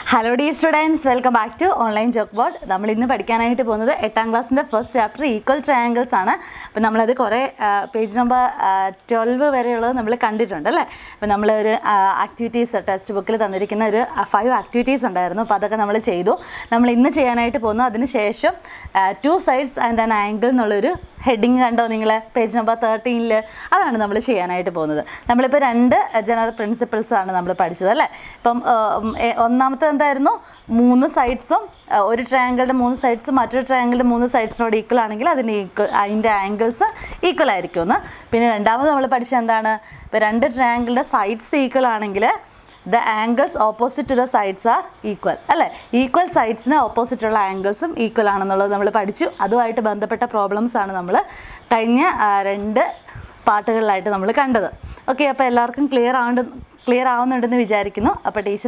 Hello the students welcome back to online jock board നമ്മൾ ഇന്ന് പഠിക്കാനായിട്ട് പോകുന്നത് എട്ടാം ക്ലാസ്സിൻ്റെ ഫസ്റ്റ് ചാപ്റ്റർ ഈക്വൽ ട്രയാങ്കിൾസ് ആണ് അപ്പോൾ നമ്മളത് കുറേ പേജ് നമ്പർ ട്വൽവ് വരെയുള്ളത് നമ്മൾ കണ്ടിട്ടുണ്ട് അല്ലേ അപ്പോൾ നമ്മൾ ഒരു ആക്ടിവിറ്റീസ് ടെക്സ്റ്റ് ബുക്കിൽ തന്നിരിക്കുന്ന ഒരു ഫൈവ് ആക്ടിവിറ്റീസ് ഉണ്ടായിരുന്നു അപ്പോൾ അതൊക്കെ നമ്മൾ ചെയ്തു നമ്മൾ ഇന്ന് ചെയ്യാനായിട്ട് പോകുന്നു അതിന് ശേഷം two sides and an angle എന്നുള്ളൊരു ഹെഡിങ് കണ്ടോ നിങ്ങൾ പേജ് നമ്പർ തേർട്ടീനിൽ അതാണ് നമ്മൾ ചെയ്യാനായിട്ട് പോകുന്നത് നമ്മളിപ്പോൾ രണ്ട് ജനറൽ പ്രിൻസിപ്പിൾസ് ആണ് നമ്മൾ പഠിച്ചത് അല്ലേ ഇപ്പം ആ, ഉം, എ, ഒന്നാമത്തെ എന്തായിരുന്നു മൂന്ന് സൈഡ്സും ഒരു ട്രയാങ്കിളുടെ മൂന്ന് സൈഡ്സും മറ്റൊരു ട്രയാങ്കിളുടെ മൂന്ന് സൈഡ്സിനോട് ഈക്വൽ ആണെങ്കിൽ അതിന് ഈക്വൽ അതിൻ്റെ ആംഗിൾസ് ഈക്വൽ ആയിരിക്കും എന്ന് പിന്നെ രണ്ടാമത് നമ്മൾ പഠിച്ചത് എന്താണ് ഇപ്പോൾ രണ്ട് ട്രയാങ്കിളുടെ സൈഡ്സ് ഈക്വൽ ആണെങ്കിൽ the angles opposite to the sides are equal അല്ലേ ഈക്വൽ സൈഡ്സിന് ഓപ്പോസിറ്റ് ഉള്ള ആംഗിൾസും ഈക്വൽ ആണെന്നുള്ളത് നമ്മൾ പഠിച്ചു അതുമായിട്ട് ബന്ധപ്പെട്ട പ്രോബ്ലംസ് ആണ് നമ്മൾ കഴിഞ്ഞ ആ, രണ്ട് പാട്ടുകളിലായിട്ട് നമ്മൾ കണ്ടത് ഓക്കെ അപ്പോൾ എല്ലാവർക്കും ക്ലിയർ ആവുണ്ട് ക്ലിയർ ആവുന്നുണ്ടെന്ന് വിചാരിക്കുന്നു അപ്പോൾ ടീച്ചർ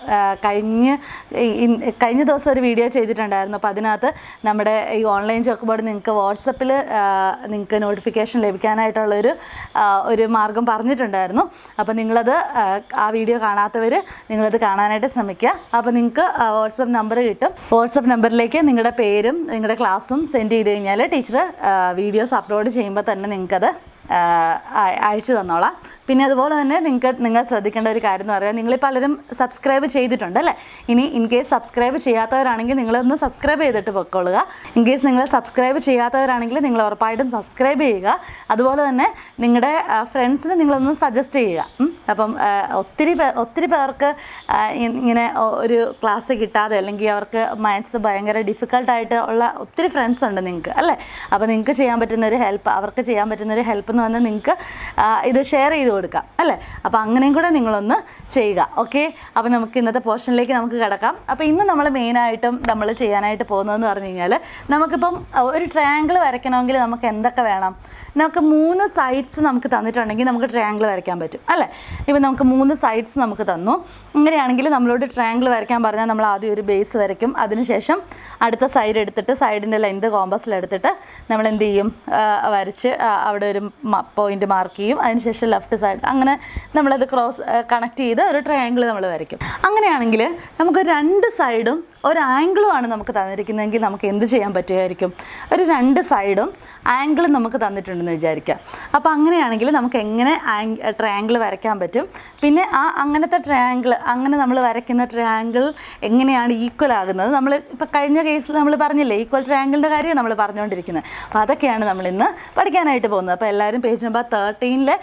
കഴിഞ്ഞ് ഈ- ഇൻ- കഴിഞ്ഞ ദിവസം ഒരു വീഡിയോ ചെയ്തിട്ടുണ്ടായിരുന്നു അപ്പോൾ അതിനകത്ത് നമ്മുടെ ഈ ഓൺലൈൻ ചോക്ക് ബോർഡ് നിങ്ങൾക്ക് വാട്സപ്പിൽ നിങ്ങൾക്ക് നോട്ടിഫിക്കേഷൻ ലഭിക്കാനായിട്ടുള്ളൊരു ആ, ഒരു മാർഗം പറഞ്ഞിട്ടുണ്ടായിരുന്നു അപ്പോൾ നിങ്ങളത് ആ, ആ വീഡിയോ കാണാത്തവർ നിങ്ങളത് കാണാനായിട്ട് ശ്രമിക്കുക അപ്പോൾ നിങ്ങൾക്ക് വാട്സപ്പ് നമ്പർ കിട്ടും വാട്സപ്പ് നമ്പറിലേക്ക് നിങ്ങളുടെ പേരും നിങ്ങളുടെ ക്ലാസ്സും സെൻഡ് ചെയ്ത് കഴിഞ്ഞാൽ ടീച്ചർ വീഡിയോസ് അപ്ലോഡ് ചെയ്യുമ്പോൾ തന്നെ നിങ്ങൾക്കത് ആഹ് അയ- അയച്ചു തന്നോളാം പിന്നെ അതുപോലെ തന്നെ നിങ്ങൾക്ക് നിങ്ങൾ ശ്രദ്ധിക്കേണ്ട ഒരു കാര്യം എന്ന് പറയാം നിങ്ങൾ പലരും സബ്സ്ക്രൈബ് ചെയ്തിട്ടുണ്ട് അല്ലേ ഇനി ഇൻ കേസ് സബ്സ്ക്രൈബ് ചെയ്യാത്തവരാണെങ്കിൽ നിങ്ങളൊന്ന് സബ്സ്ക്രൈബ് ചെയ്തിട്ട് പൊക്കോളുക ഇൻ കേസ് നിങ്ങൾ സബ്സ്ക്രൈബ് ചെയ്യാത്തവരാണെങ്കിൽ നിങ്ങൾ ഉറപ്പായിട്ടും സബ്സ്ക്രൈബ് ചെയ്യുക അതുപോലെ തന്നെ നിങ്ങളുടെ ഫ്രണ്ട്സിന് നിങ്ങളൊന്ന് സജസ്റ്റ് ചെയ്യുക ഉം. അപ്പം ആഹ് ഒത്തിരി പേ ഒത്തിരി പേർക്ക് ആഹ് ഇ- ഇങ്ങനെ ഒ- ഒരു ക്ലാസ് കിട്ടാതെ അല്ലെങ്കിൽ അവർക്ക് മാത്സ് ഭയങ്കര ഡിഫിക്കൽട്ടായിട്ട് ഉള്ള ഒത്തിരി ഫ്രണ്ട്സ് ഉണ്ട് നിങ്ങൾക്ക് അല്ലേ അപ്പോൾ നിങ്ങൾക്ക് ചെയ്യാൻ പറ്റുന്ന ഒരു ഹെൽപ്പ് അവർക്ക് ചെയ്യാൻ പറ്റുന്ന ഒരു ഹെൽപ്പ് എന്ന് പറഞ്ഞാൽ നിങ്ങൾക്ക് ഇത് ഷെയർ ചെയ്ത് കൊടുക്കാം അല്ലേ അപ്പോൾ അങ്ങനെയും കൂടെ നിങ്ങളൊന്ന് ചെയ്യുക ഓക്കെ അപ്പോൾ നമുക്ക് ഇന്നത്തെ പോർഷനിലേക്ക് നമുക്ക് കിടക്കാം അപ്പോൾ ഇന്ന് നമ്മൾ മെയിനായിട്ടും നമ്മൾ ചെയ്യാനായിട്ട് പോകുന്നതെന്ന് പറഞ്ഞു കഴിഞ്ഞാൽ നമുക്കിപ്പം ഒരു ട്രയാങ്കിൾ വരയ്ക്കണമെങ്കിൽ നമുക്ക് എന്തൊക്കെ വേണം നമുക്ക് മൂന്ന് സൈഡ്സ് നമുക്ക് തന്നിട്ടുണ്ടെങ്കിൽ നമുക്ക് ട്രയാങ്കിൾ വരയ്ക്കാൻ പറ്റും അല്ലേ ഇപ്പം നമുക്ക് മൂന്ന് സൈഡ്സ് നമുക്ക് തന്നു ഇങ്ങനെയാണെങ്കിൽ നമ്മളോട് ട്രയാങ്കിൾ വരയ്ക്കാൻ പറഞ്ഞാൽ നമ്മൾ ആദ്യം ഒരു ബേസ് വരയ്ക്കും അതിനുശേഷം അടുത്ത സൈഡ് എടുത്തിട്ട് സൈഡിൻ്റെ ലെന്ത് കോമ്പസിലെടുത്തിട്ട് നമ്മൾ എന്ത് ചെയ്യും ആ, വരച്ച് ആ, അവിടെ ഒരു പോയിന്റ് മാർക്ക് ചെയ്യും അതിനുശേഷം ലെഫ്റ്റ് സൈഡ് അങ്ങനെ നമ്മളത് ക്രോസ് കണക്ട് ചെയ്ത് ഒരു ട്രയാങ്കിൾ നമ്മൾ വരയ്ക്കും അങ്ങനെയാണെങ്കിൽ നമുക്ക് രണ്ട് സൈഡും ഒരു ആംഗിളുമാണ് നമുക്ക് തന്നിരിക്കുന്നതെങ്കിൽ നമുക്ക് എന്ത് ചെയ്യാൻ പറ്റുമായിരിക്കും ഒരു രണ്ട് സൈഡും ആംഗിളും നമുക്ക് തന്നിട്ടുണ്ടെന്ന് വിചാരിക്കുക അപ്പോൾ അങ്ങനെയാണെങ്കിൽ നമുക്ക് എങ്ങനെ ട്രയാങ്കിൾ വരയ്ക്കാൻ പറ്റും പിന്നെ ആ അങ്ങനത്തെ ട്രയാങ്കിൾ അങ്ങനെ നമ്മൾ വരയ്ക്കുന്ന ട്രയാങ്കിൾ എങ്ങനെയാണ് ഈക്വൽ ആകുന്നത് നമ്മൾ ഇപ്പോൾ കഴിഞ്ഞ കേസിൽ നമ്മൾ പറഞ്ഞില്ലേ ഈക്വൽ ട്രയാങ്കിളിൻ്റെ കാര്യം നമ്മൾ പറഞ്ഞുകൊണ്ടിരിക്കുന്നത് അപ്പോൾ അതൊക്കെയാണ് നമ്മൾ ഇന്ന് പഠിക്കാനായിട്ട് പോകുന്നത് അപ്പോൾ എല്ലാവരും പേജ് നമ്പർ തേർട്ടീനിലെ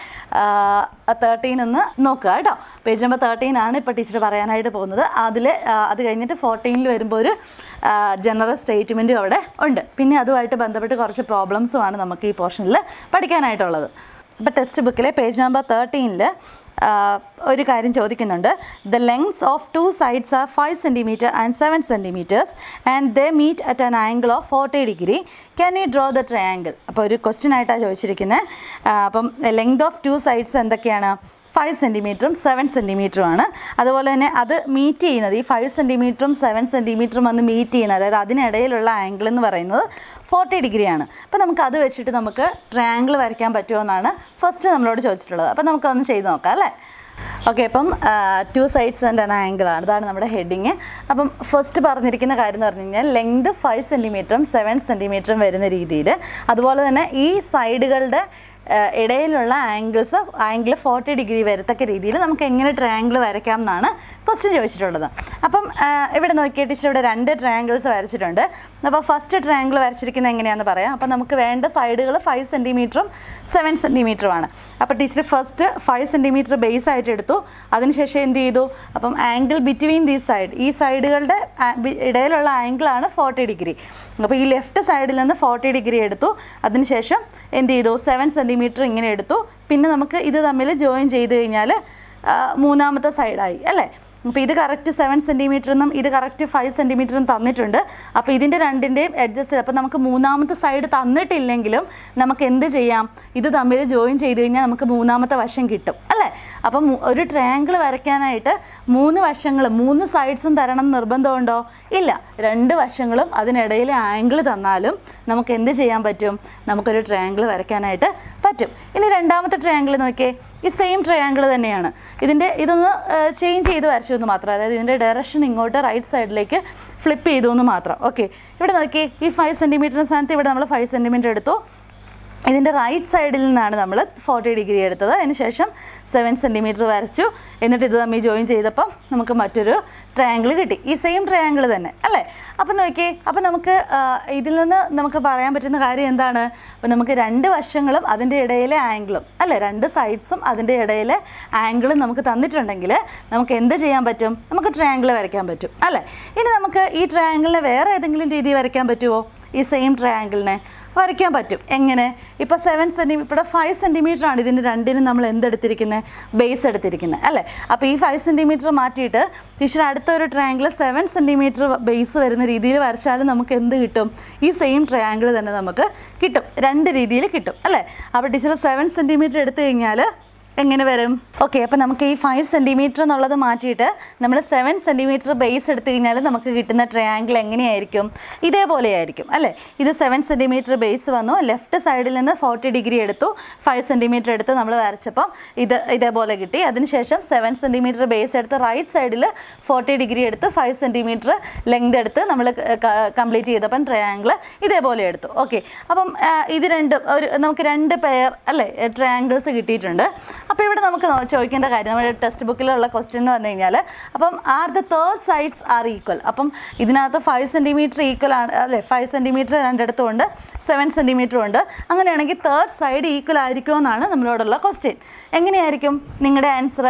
തേർട്ടീൻ ഒന്ന് നോക്കുക കേട്ടോ പേജ് നമ്പർ തേർട്ടീൻ ആണ് ഇപ്പോൾ ടീച്ചർ പറയാനായിട്ട് പോകുന്നത് അതിൽ അത് കഴിഞ്ഞിട്ട് ഫോർട്ടീനിൽ വരുമ്പോൾ ഒരു ജനറൽ സ്റ്റേറ്റ്മെൻറ്റും അവിടെ ഉണ്ട് പിന്നെ അതുമായിട്ട് ബന്ധപ്പെട്ട് കുറച്ച് പ്രോബ്ലംസുമാണ് നമുക്ക് ഈ പോർഷനിൽ പഠിക്കാനായിട്ടുള്ളത് അപ്പോൾ ടെക്സ്റ്റ് ബുക്കിലെ പേജ് നമ്പർ തേർട്ടീനിൽ ഒരു കാര്യം ചോദിക്കുന്നുണ്ട് the lengths of two sides are five centimetre and seven centimetres and they meet at an angle of forty degree can you draw the triangle അപ്പോൾ ഒരു ക്വസ്റ്റ്യൻ ആയിട്ടാണ് ചോദിച്ചിരിക്കുന്നത് അപ്പം ലെങ്ത് ഓഫ് ടു സൈഡ്സ് എന്തൊക്കെയാണ് five സെൻറ്റിമീറ്ററും seven സെൻറ്റിമീറ്ററും ആണ് അതുപോലെ തന്നെ അത് മീറ്റ് ചെയ്യുന്നത് ഈ ഫൈവ് സെൻറ്റിമീറ്ററും സെവൻ സെൻറ്റിമീറ്ററും വന്ന് മീറ്റ് ചെയ്യുന്നത് അതായത് അതിനിടയിലുള്ള ആംഗിൾ എന്ന് പറയുന്നത് ഫോർട്ടി ഡിഗ്രിയാണ് അപ്പോൾ നമുക്ക് അത് വെച്ചിട്ട് നമുക്ക് ട്രയാങ്കിൾ വരയ്ക്കാൻ പറ്റുമോ എന്നാണ് ഫസ്റ്റ് നമ്മളോട് ചോദിച്ചിട്ടുള്ളത് അപ്പോൾ നമുക്കൊന്ന് ചെയ്ത് നോക്കാം അല്ലേ ഓക്കെ അപ്പം two sides and an angle ആണ് ഇതാണ് നമ്മുടെ ഹെഡിങ് അപ്പം ഫസ്റ്റ് പറഞ്ഞിരിക്കുന്ന കാര്യം എന്ന് പറഞ്ഞു കഴിഞ്ഞാൽ ലെങ്ത് ഫൈവ് സെൻറ്റിമീറ്ററും സെവൻ സെൻറ്റിമീറ്ററും വരുന്ന രീതിയിൽ അതുപോലെ തന്നെ ഈ സൈഡുകളുടെ ഏഹ് ഇടയിലുള്ള ആംഗിൾസ് ആംഗിൾ ഫോർട്ടി ഡിഗ്രി വരത്തക്ക രീതിയിൽ നമുക്ക് എങ്ങനെ ട്രയാങ്കിൾ വരയ്ക്കാം എന്നാണ് ക്വസ്റ്റ്യൻ ചോദിച്ചിട്ടുള്ളത് അപ്പം ഏഹ് ഇവിടെ നോക്കിയ ടീച്ചർ ഇവിടെ രണ്ട് ട്രയാങ്കിൾസ് വരച്ചിട്ടുണ്ട് അപ്പോൾ ഫസ്റ്റ് ട്രയാങ്കിൾ വരച്ചിരിക്കുന്നത് എങ്ങനെയാണെന്ന് പറയാം അപ്പോൾ നമുക്ക് വേണ്ട സൈഡുകൾ ഫൈവ് സെൻറ്റിമീറ്ററും സെവൻ സെൻറ്റിമീറ്ററുമാണ് അപ്പോൾ teacher first five centimetre base ആയിട്ട് എടുത്തു അതിനുശേഷം എന്ത് ചെയ്തു അപ്പം ആംഗിൾ ബിറ്റ്വീൻ ദീസ് സൈഡ് ഈ സൈഡുകളുടെ ആ- ബി- ഇടയിലുള്ള ആംഗിളാണ് ഫോർട്ടി ഡിഗ്രി അപ്പോൾ ഈ ലെഫ്റ്റ് സൈഡിൽ നിന്ന് ഫോർട്ടി ഡിഗ്രി എടുത്തു അതിനുശേഷം എന്ത് ചെയ്തു സെവൻ സെൻറ്റിമീറ്റർ ഇങ്ങനെ എടുത്തു പിന്നെ നമുക്ക് ഇത് തമ്മിൽ ജോയിൻ ചെയ്ത് കഴിഞ്ഞാൽ ആ, മൂന്നാമത്തെ സൈഡായി അല്ലേ അപ്പോൾ ഇത് കറക്റ്റ് സെവൻ സെൻറ്റിമീറ്ററെന്നും ഇത് കറക്റ്റ് ഫൈവ് സെൻറ്റിമീറ്ററും തന്നിട്ടുണ്ട് അപ്പോൾ ഇതിൻ്റെ രണ്ടിൻ്റെയും അഡ്ജസ്റ്റ് അപ്പോൾ നമുക്ക് മൂന്നാമത്തെ സൈഡ് തന്നിട്ടില്ലെങ്കിലും നമുക്ക് എന്ത് ചെയ്യാം ഇത് തമ്മിൽ ജോയിൻ ചെയ്ത് കഴിഞ്ഞാൽ നമുക്ക് മൂന്നാമത്തെ വശം കിട്ടും അല്ലേ അപ്പം മു- ഒരു ട്രയാങ്കിൾ വരയ്ക്കാനായിട്ട് മൂന്ന് വശങ്ങൾ മൂന്ന് സൈഡ്സും തരണം എന്ന് നിർബന്ധമുണ്ടോ ഇല്ല രണ്ട് വശങ്ങളും അതിനിടയിൽ ആംഗിൾ തന്നാലും നമുക്ക് എന്ത് ചെയ്യാൻ പറ്റും നമുക്കൊരു ട്രയാങ്കിൾ വരയ്ക്കാനായിട്ട് പറ്റും ഇനി രണ്ടാമത്തെ ട്രയാങ്കിൾ നോക്കിയേ ഈ സെയിം ട്രയാങ്കിൾ തന്നെയാണ് ഇതിൻ്റെ ഇതൊന്ന് ചേഞ്ച് ചെയ്ത് വരച്ചു വരച്ചു എന്ന് മാത്രം അതായത് ഇതിൻ്റെ ഡയറക്ഷൻ ഇങ്ങോട്ട് റൈറ്റ് സൈഡിലേക്ക് ഫ്ലിപ്പ് ചെയ്തു എന്ന് മാത്രം ഓക്കെ ഇവിടെ നോക്കി ഈ ഫൈവ് സെൻറ്റിമീറ്ററിന് സ്ഥാനത്ത് ഇവിടെ നമ്മൾ ഫൈവ് സെൻറ്റിമീറ്റർ എടുത്തു ഇതിൻ്റെ റൈറ്റ് സൈഡിൽ നിന്നാണ് നമ്മൾ ഫോർട്ടി ഡിഗ്രി എടുത്തത് അതിനുശേഷം സെവൻ സെൻറ്റിമീറ്റർ വരച്ചു എന്നിട്ട് ഇത് തമ്മിൽ ജോയിൻ ചെയ്തപ്പം നമുക്ക് മറ്റൊരു ട്രയാങ്കിൾ കിട്ടി ഈ സെയിം ട്രയാങ്കിൾ തന്നെ അല്ലേ അപ്പം നോക്കിയേ അപ്പം നമുക്ക് ആ, ഇതിൽ നിന്ന് നമുക്ക് പറയാൻ പറ്റുന്ന കാര്യം എന്താണ് അപ്പം നമുക്ക് രണ്ട് വശങ്ങളും അതിൻ്റെ ഇടയിലെ ആംഗിളും അല്ലേ രണ്ട് സൈഡ്സും അതിൻ്റെ ഇടയിലെ ആംഗിളും നമുക്ക് തന്നിട്ടുണ്ടെങ്കിൽ നമുക്ക് എന്ത് ചെയ്യാൻ പറ്റും നമുക്ക് ട്രയാങ്കിൾ വരയ്ക്കാൻ പറ്റും അല്ലേ ഇനി നമുക്ക് ഈ ട്രയാങ്കിളിനെ വേറെ ഏതെങ്കിലും രീതി വരയ്ക്കാൻ പറ്റുമോ ഈ സെയിം ട്രയാങ്കിളിനെ വരയ്ക്കാൻ പറ്റും എങ്ങനെ ഇപ്പോൾ സെവൻ സെൻറ്റിമീറ്റർ ഇവിടെ ഫൈവ് സെൻറ്റിമീറ്റർ ആണ് ഇതിന് രണ്ടിനും നമ്മൾ എന്തെടുത്തിരിക്കുന്നത് ബേസ് എടുത്തിരിക്കുന്നത് അല്ലേ അപ്പോൾ ഈ ഫൈവ് സെൻറ്റിമീറ്റർ മാറ്റിയിട്ട് ടീച്ചർ അടുത്ത ഒരു ട്രയാങ്കിൾ സെവൻ സെൻറ്റിമീറ്റർ ബേസ് വരുന്ന രീതിയിൽ വരച്ചാലും നമുക്ക് എന്ത് കിട്ടും ഈ സെയിം ട്രയാങ്കിൾ തന്നെ നമുക്ക് കിട്ടും രണ്ട് രീതിയിൽ കിട്ടും അല്ലേ അപ്പോൾ ടീച്ചർ സെവൻ സെൻറ്റിമീറ്റർ എടുത്തു കഴിഞ്ഞാൽ എങ്ങനെ വരും ഓക്കെ അപ്പോൾ നമുക്ക് ഈ ഫൈവ് സെൻറ്റിമീറ്റർ എന്നുള്ളത് മാറ്റിയിട്ട് നമ്മൾ സെവൻ സെൻറ്റിമീറ്റർ ബേസ് എടുത്തു കഴിഞ്ഞാൽ നമുക്ക് കിട്ടുന്ന ട്രയാങ്കിൾ എങ്ങനെയായിരിക്കും ഇതേപോലെ ആയിരിക്കും അല്ലേ ഇത് സെവൻ സെൻറ്റിമീറ്റർ ബേസ് വന്നു ലെഫ്റ്റ് സൈഡിൽ നിന്ന് ഫോർട്ടി ഡിഗ്രി എടുത്തു ഫൈവ് സെൻറ്റിമീറ്റർ എടുത്ത് നമ്മൾ വരച്ചപ്പം ഇത് ഇതേപോലെ കിട്ടി അതിനുശേഷം സെവൻ സെൻറ്റിമീറ്റർ ബേസ് എടുത്ത് റൈറ്റ് സൈഡിൽ ഫോർട്ടി ഡിഗ്രി എടുത്ത് ഫൈവ് സെൻറ്റിമീറ്റർ ലെങ്ത് എടുത്ത് നമ്മൾ കംപ്ലീറ്റ് ചെയ്തപ്പം ട്രയാങ്കിൾ ഇതേപോലെ എടുത്തു ഓക്കെ അപ്പം ആ, ഇത് രണ്ട് ഒരു നമുക്ക് രണ്ട് പെയർ അല്ലേ ട്രയാങ്കിൾസ് കിട്ടിയിട്ടുണ്ട് അപ്പോൾ ഇവിടെ നമുക്ക് നോ- ചോദിക്കേണ്ട കാര്യം നമ്മുടെ ടെക്സ്റ്റ് ബുക്കിലുള്ള ക്വസ്റ്റ്യൻ എന്ന് വന്നു കഴിഞ്ഞാൽ അപ്പം are the third sides are equal അപ്പം ഇതിനകത്ത് ഫൈവ് സെൻറ്റിമീറ്റർ ഈക്വൽ ആണ് അല്ലേ ഫൈവ് സെൻറ്റിമീറ്റർ രണ്ടിടത്തും ഉണ്ട് സെവൻ സെൻറ്റിമീറ്ററും ഉണ്ട് അങ്ങനെയാണെങ്കിൽ തേർഡ് സൈഡ് ഈക്വൽ ആയിരിക്കുമെന്നാണ് നമ്മളോടുള്ള ക്വസ്റ്റ്യൻ എങ്ങനെയായിരിക്കും നിങ്ങളുടെ ആൻസർ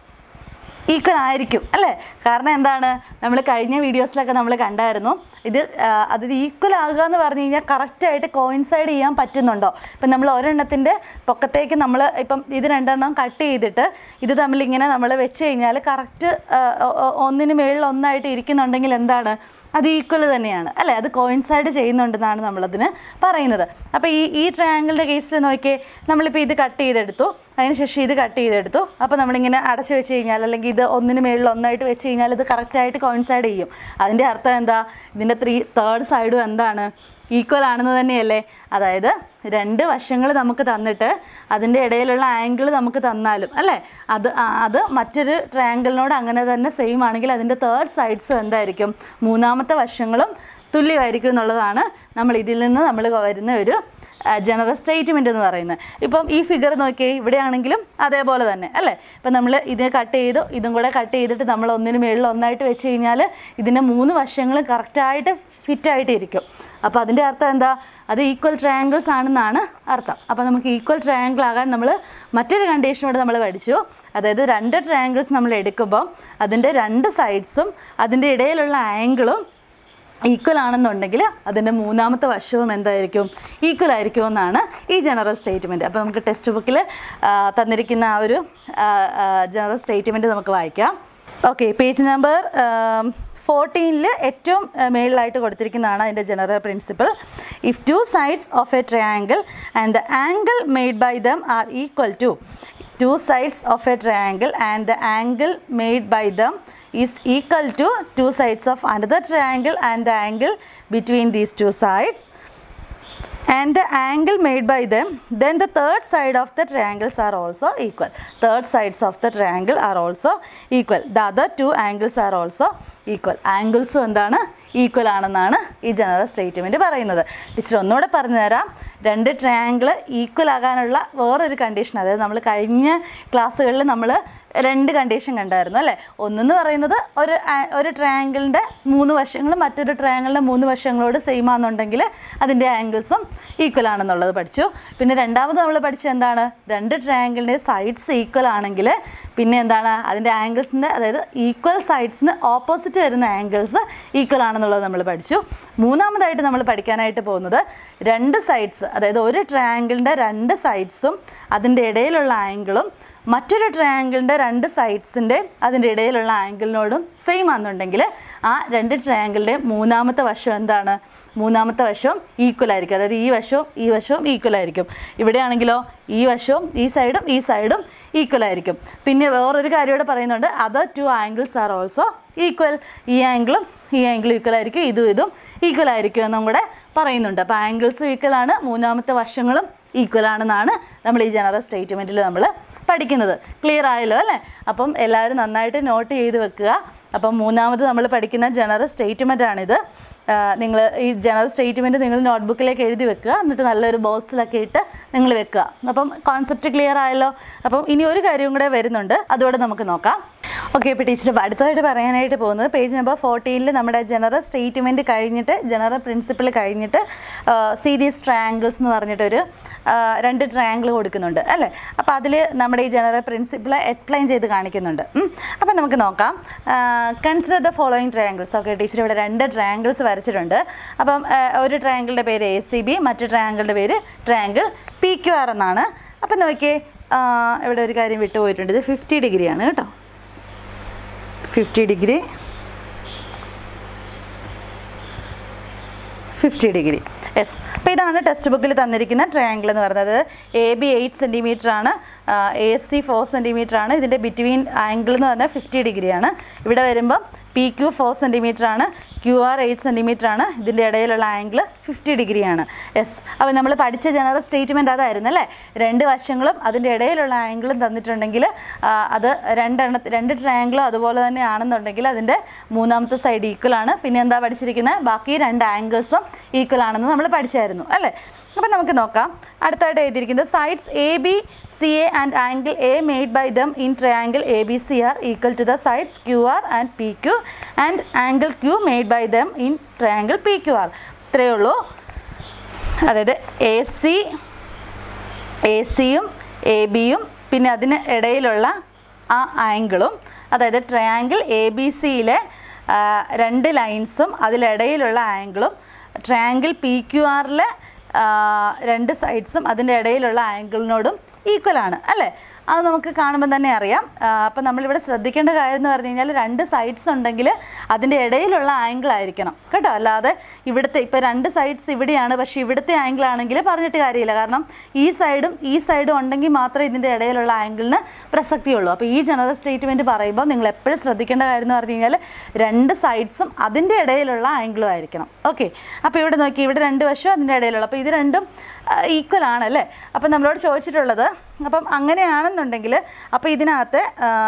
ഈക്വൽ ആയിരിക്കും അല്ലേ കാരണം എന്താണ് നമ്മൾ കഴിഞ്ഞ വീഡിയോസിലൊക്കെ നമ്മൾ കണ്ടായിരുന്നു ഇത് ആ, അത് ഈക്വൽ ആകുക എന്ന് പറഞ്ഞു കഴിഞ്ഞാൽ കറക്റ്റായിട്ട് കോയിൻസൈഡ് ചെയ്യാൻ പറ്റുന്നുണ്ടോ ഇപ്പം നമ്മൾ ഒരെണ്ണത്തിൻ്റെ പൊക്കത്തേക്ക് നമ്മൾ ഇപ്പം ഇത് രണ്ടെണ്ണം കട്ട് ചെയ്തിട്ട് ഇത് തമ്മിൽ ഇങ്ങനെ നമ്മൾ വെച്ച് കഴിഞ്ഞാൽ കറക്റ്റ് ഒന്നിന് മേളിൽ ഒന്നായിട്ട് ഇരിക്കുന്നുണ്ടെങ്കിൽ എന്താണ് അത് ഈക്വൽ തന്നെയാണ് അല്ലേ അത് കോയിൻസൈഡ് ചെയ്യുന്നുണ്ടെന്നാണ് നമ്മളതിന് പറയുന്നത് അപ്പോൾ ഈ ഈ ട്രയാങ്കിളിൻ്റെ കേസിൽ നോക്കിയേ നമ്മളിപ്പോൾ ഇത് കട്ട് ചെയ്തെടുത്തു അതിനുശേഷം ഇത് കട്ട് ചെയ്തെടുത്തു അപ്പോൾ നമ്മളിങ്ങനെ അടച്ചു വെച്ച് കഴിഞ്ഞാൽ അല്ലെങ്കിൽ ഇത് ഒന്നിന് മേളിൽ ഒന്നായിട്ട് വെച്ച് കഴിഞ്ഞാൽ ഇത് കറക്റ്റായിട്ട് കോയിൻസൈഡ് ചെയ്യും അതിൻ്റെ അർത്ഥം എന്താ ഇതിൻ്റെ ത്രീ തേർഡ് സൈഡും എന്താണ് ഈക്വൽ ആണെന്ന് തന്നെയല്ലേ അതായത് രണ്ട് വശങ്ങൾ നമുക്ക് തന്നിട്ട് അതിൻ്റെ ഇടയിലുള്ള ആംഗിൾ നമുക്ക് തന്നാലും അല്ലേ അത് ആ- അത് മറ്റൊരു ട്രയാങ്കിളിനോട് അങ്ങനെ തന്നെ സെയിം ആണെങ്കിൽ അതിൻ്റെ തേർഡ് സൈഡ്സും എന്തായിരിക്കും മൂന്നാമത്തെ വശങ്ങളും തുല്യമായിരിക്കും എന്നുള്ളതാണ് നമ്മൾ ഇതിൽ നിന്ന് നമ്മൾ വരുന്ന ഒരു ജനറൽ സ്റ്റേറ്റ്മെൻറ്റ് എന്ന് പറയുന്നത് ഇപ്പം ഈ ഫിഗർ നോക്കിയേ ഇവിടെയാണെങ്കിലും അതേപോലെ തന്നെ അല്ലേ ഇപ്പം നമ്മൾ ഇത് കട്ട് ചെയ്തു ഇതും കൂടെ കട്ട് ചെയ്തിട്ട് നമ്മൾ ഒന്നിന് മേളിൽ ഒന്നായിട്ട് വെച്ച് കഴിഞ്ഞാൽ ഇതിൻ്റെ മൂന്ന് വശങ്ങളും കറക്റ്റായിട്ട് ഫിറ്റായിട്ട് ഇരിക്കും അപ്പോൾ അതിൻ്റെ അർത്ഥം എന്താ അത് ഈക്വൽ ട്രയാങ്കിൾസ് ആണെന്നാണ് അർത്ഥം അപ്പോൾ നമുക്ക് ഈക്വൽ ട്രയാങ്കിൾ ആകാൻ നമ്മൾ മറ്റൊരു കണ്ടീഷനോട് നമ്മൾ പഠിച്ചു അതായത് രണ്ട് ട്രയാങ്കിൾസ് നമ്മൾ എടുക്കുമ്പോൾ അതിൻ്റെ രണ്ട് സൈഡ്സും അതിൻ്റെ ഇടയിലുള്ള ആംഗിളും ഈക്വൽ ആണെന്നുണ്ടെങ്കിൽ അതിൻ്റെ മൂന്നാമത്തെ വശവും എന്തായിരിക്കും ഈക്വൽ ആയിരിക്കുമെന്നാണ് ഈ ജനറൽ സ്റ്റേറ്റ്മെൻറ്റ് അപ്പോൾ നമുക്ക് ടെക്സ്റ്റ് ബുക്കിൽ തന്നിരിക്കുന്ന ആ ഒരു ജനറൽ സ്റ്റേറ്റ്മെൻറ്റ് നമുക്ക് വായിക്കാം ഓക്കെ പേജ് നമ്പർ ഫോർട്ടീനിൽ ഏറ്റവും ആ, മേളിലായിട്ട് കൊടുത്തിരിക്കുന്നതാണ് അതിൻ്റെ general principle if two sides of a triangle and the angle made by them are equal to two sides of a triangle and the angle made by them is equal to two sides of another triangle and the angle between these two sides and the angle made by them then the third side of the triangles are also equal third sides of the triangle are also equal the other two angles are also equal angles എന്താണ് equal ആണെന്നാണ് ഈ general statement പറയുന്നത് teacher ഒന്നുകൂടെ പറഞ്ഞു തരാം രണ്ട് triangle equal ആകാനുള്ള വേറൊരു കണ്ടീഷൻ അതായത് നമ്മൾ കഴിഞ്ഞ ക്ലാസ്സുകളിൽ നമ്മൾ രണ്ട് കണ്ടീഷൻ കണ്ടായിരുന്നു അല്ലേ ഒന്നെന്ന് പറയുന്നത് ഒരു ആ- ഒരു ട്രയാങ്കിളിൻ്റെ മൂന്ന് വശങ്ങളും മറ്റൊരു ട്രയാങ്കിളിൻ്റെ മൂന്ന് വശങ്ങളോട് സെയിം ആണെന്നുണ്ടെങ്കിൽ അതിൻ്റെ ആംഗിൾസും ഈക്വൽ ആണെന്നുള്ളത് പഠിച്ചു പിന്നെ രണ്ടാമത് നമ്മൾ പഠിച്ചത് എന്താണ് രണ്ട് ട്രയാങ്കിളിൻ്റെ സൈഡ്സ് ഈക്വൽ ആണെങ്കിൽ പിന്നെ എന്താണ് അതിൻ്റെ ആംഗിൾസിൻ്റെ അതായത് ഈക്വൽ സൈഡ്സിന് ഓപ്പോസിറ്റ് വരുന്ന ആംഗിൾസ് ഈക്വൽ ആണെന്നുള്ളത് നമ്മൾ പഠിച്ചു മൂന്നാമതായിട്ട് നമ്മൾ പഠിക്കാനായിട്ട് പോകുന്നത് രണ്ട് സൈഡ്സ് അതായത് ഒരു ട്രയാങ്കിളിൻ്റെ രണ്ട് സൈഡ്സും അതിൻ്റെ ഇടയിലുള്ള ആംഗിളും മറ്റൊരു ട്രയാങ്കിളിൻ്റെ രണ്ട് സൈഡ്സിൻ്റെ അതിൻ്റെ ഇടയിലുള്ള ആംഗിളിനോടും സെയിം ആണെന്നുണ്ടെങ്കിൽ ആ രണ്ട് ട്രയാങ്കിളിൻ്റെ മൂന്നാമത്തെ വശം എന്താണ് മൂന്നാമത്തെ വശവും ഈക്വൽ ആയിരിക്കും അതായത് ഈ വശവും ഈ വശവും ഈക്വൽ ആയിരിക്കും ഇവിടെയാണെങ്കിലോ ഈ വശവും ഈ സൈഡും ഈ സൈഡും ഈക്വൽ ആയിരിക്കും പിന്നെ വേറൊരു കാര്യം ഇവിടെ പറയുന്നുണ്ട് other two angles are also equal ഈ ആംഗിളും ഈ ആംഗിളും ഈക്വൽ ആയിരിക്കും ഇതും ഇതും ഈക്വൽ ആയിരിക്കും എന്നും കൂടെ പറയുന്നുണ്ട് അപ്പോൾ ആംഗിൾസും ഈക്വൽ ആണ് മൂന്നാമത്തെ വശങ്ങളും ഈക്വൽ ആണെന്നാണ് നമ്മൾ ഈ ജനറൽ സ്റ്റേറ്റ്മെൻറ്റിൽ നമ്മൾ പഠിക്കുന്നത് ക്ലിയർ ആയല്ലോ അല്ലേ അപ്പം എല്ലാവരും നന്നായിട്ട് നോട്ട് ചെയ്ത് വെക്കുക അപ്പം മൂന്നാമത് നമ്മൾ പഠിക്കുന്ന ജനറൽ സ്റ്റേറ്റ്മെൻ്റ് ആണിത് നിങ്ങൾ ഈ ജനറൽ സ്റ്റേറ്റ്മെൻറ്റ് നിങ്ങൾ നോട്ട്ബുക്കിലേക്ക് എഴുതി വെക്കുക എന്നിട്ട് നല്ലൊരു ബോക്സിലൊക്കെ ഇട്ട് നിങ്ങൾ വെക്കുക അപ്പം കോൺസെപ്റ്റ് ക്ലിയർ ആയല്ലോ അപ്പം ഇനി ഒരു കാര്യവും കൂടെ വരുന്നുണ്ട് അതുകൂടെ നമുക്ക് നോക്കാം ഓക്കെ ഇപ്പോൾ ടീച്ചർ അടുത്തതായിട്ട് പറയാനായിട്ട് പോകുന്നത് പേജ് നമ്പർ ഫോർട്ടീനിൽ നമ്മുടെ ജനറൽ സ്റ്റേറ്റ്മെൻറ്റ് കഴിഞ്ഞിട്ട് ജനറൽ പ്രിൻസിപ്പിൾ കഴിഞ്ഞിട്ട് സീരീസ് ട്രയാങ്കിൾസ് എന്ന് പറഞ്ഞിട്ടൊരു ആ, രണ്ട് ട്രയാങ്കിൾ കൊടുക്കുന്നുണ്ട് അല്ലേ അപ്പോൾ അതിൽ നമ്മുടെ ഈ ജനറൽ പ്രിൻസിപ്പിൾ എക്സ്പ്ലെയിൻ ചെയ്ത് കാണിക്കുന്നുണ്ട് അപ്പം നമുക്ക് നോക്കാം consider the following triangles okay teacher ഇവിടെ രണ്ട് ട്രയാങ്കിൾസ് വരച്ചിട്ടുണ്ട് അപ്പം ആ, ഒരു ട്രയാങ്കിളിൻ്റെ പേര് എ സി ബി മറ്റു ട്രയാങ്കിളിൻ്റെ പേര് ട്രയാങ്കിൾ പി ക്യു ആർ എന്നാണ് അപ്പം നോക്കിയേ ആ, ഇവിടെ ഒരു കാര്യം വിട്ടുപോയിട്ടുണ്ട് ഇത് ഫിഫ്റ്റി ഡിഗ്രിയാണ് കേട്ടോ fifty degree fifty degree yes അപ്പോൾ ഇതാണ് ടെക്സ്റ്റ് ബുക്കിൽ തന്നിരിക്കുന്ന ട്രയാങ്കിൾ എന്ന് പറയുന്നത് എ ബി എയ്റ്റ് സെൻറ്റിമീറ്റർ ആണ് എ സി ഫോർ സെൻറ്റിമീറ്റർ ആണ് ഇതിൻ്റെ ബിറ്റ്വീൻ ആംഗിൾ എന്ന് പറഞ്ഞാൽ ഫിഫ്റ്റി ഡിഗ്രിയാണ് ഇവിടെ വരുമ്പം പി ക്യു ഫോർ സെൻറ്റിമീറ്റർ ആണ് ക്യു ആർ എയ്റ്റ് സെൻറ്റിമീറ്റർ ആണ് ഇതിൻ്റെ ഇടയിലുള്ള ആംഗിൾ ഫിഫ്റ്റി ഡിഗ്രിയാണ് യെസ് അപ്പോൾ നമ്മൾ പഠിച്ച ജനറൽ സ്റ്റേറ്റ്മെൻറ്റ് അതായിരുന്നു അല്ലേ രണ്ട് വശങ്ങളും അതിൻ്റെ ഇടയിലുള്ള ആംഗിളും തന്നിട്ടുണ്ടെങ്കിൽ ആ, അത് രണ്ടെണ്ണ രണ്ട് ട്രയാങ്കിളും അതുപോലെ തന്നെ ആണെന്നുണ്ടെങ്കിൽ അതിൻ്റെ മൂന്നാമത്തെ സൈഡ് ഈക്വൽ ആണ് പിന്നെ എന്താ പഠിച്ചിരിക്കുന്നത് ബാക്കി രണ്ട് ആംഗിൾസും ഈക്വൽ ആണെന്ന് നമ്മൾ പഠിച്ചായിരുന്നു അല്ലേ അപ്പം നമുക്ക് നോക്കാം അടുത്തായിട്ട് എഴുതിയിരിക്കുന്നത് sides A B C A and angle A made by them in triangle A B C are equal to the sides Q R and P Q and angle Q made by them in triangle P Q R ഇത്രയേ ഉള്ളൂ അതായത് A C A സിയും A ബിയും പിന്നെ അതിന് ഇടയിലുള്ള ആ ആംഗിളും അതായത് ട്രയാങ്കിൾ എ ബി സിയിലെ രണ്ട് ലൈൻസും അതിലിടയിലുള്ള ആംഗിളും ട്രയാങ്കിൾ പി ക്യു ആറിലെ രണ്ട് സൈഡ്സും അതിൻ്റെ ഇടയിലുള്ള ആംഗിളിനോടും ഈക്വലാണ് അല്ലേ അത് നമുക്ക് കാണുമ്പോൾ തന്നെ അറിയാം അപ്പം നമ്മളിവിടെ ശ്രദ്ധിക്കേണ്ട കാര്യം എന്ന് പറഞ്ഞു കഴിഞ്ഞാൽ രണ്ട് സൈഡ്സ് ഉണ്ടെങ്കിൽ അതിൻ്റെ ഇടയിലുള്ള ആംഗിൾ ആയിരിക്കണം കേട്ടോ അല്ലാതെ ഇവിടുത്തെ ഇപ്പോൾ രണ്ട് സൈഡ്സ് ഇവിടെയാണ് പക്ഷേ ഇവിടുത്തെ ആംഗിൾ ആണെങ്കിൽ പറഞ്ഞിട്ട് കാര്യമില്ല കാരണം ഈ സൈഡും ഈ സൈഡും ഉണ്ടെങ്കിൽ മാത്രമേ ഇതിൻ്റെ ഇടയിലുള്ള ആംഗിളിന് പ്രസക്തിയുള്ളൂ അപ്പോൾ ഈ ജനറൽ സ്റ്റേറ്റ്മെൻറ്റ് പറയുമ്പോൾ നിങ്ങൾ എപ്പോഴും ശ്രദ്ധിക്കേണ്ട കാര്യം എന്ന് പറഞ്ഞു കഴിഞ്ഞാൽ രണ്ട് സൈഡ്സും അതിൻ്റെ ഇടയിലുള്ള ആംഗിളും ആയിരിക്കണം ഓക്കെ അപ്പോൾ ഇവിടെ നോക്കി ഇവിടെ രണ്ട് വശവും അതിൻ്റെ ഇടയിലുള്ള അപ്പോൾ ഇത് രണ്ടും ഈക്വൽ ആണ് അല്ലേ അപ്പം നമ്മളോട് ചോദിച്ചിട്ടുള്ളത് അപ്പം അങ്ങനെയാണെന്നുണ്ടെങ്കിൽ അപ്പോൾ ഇതിനകത്ത്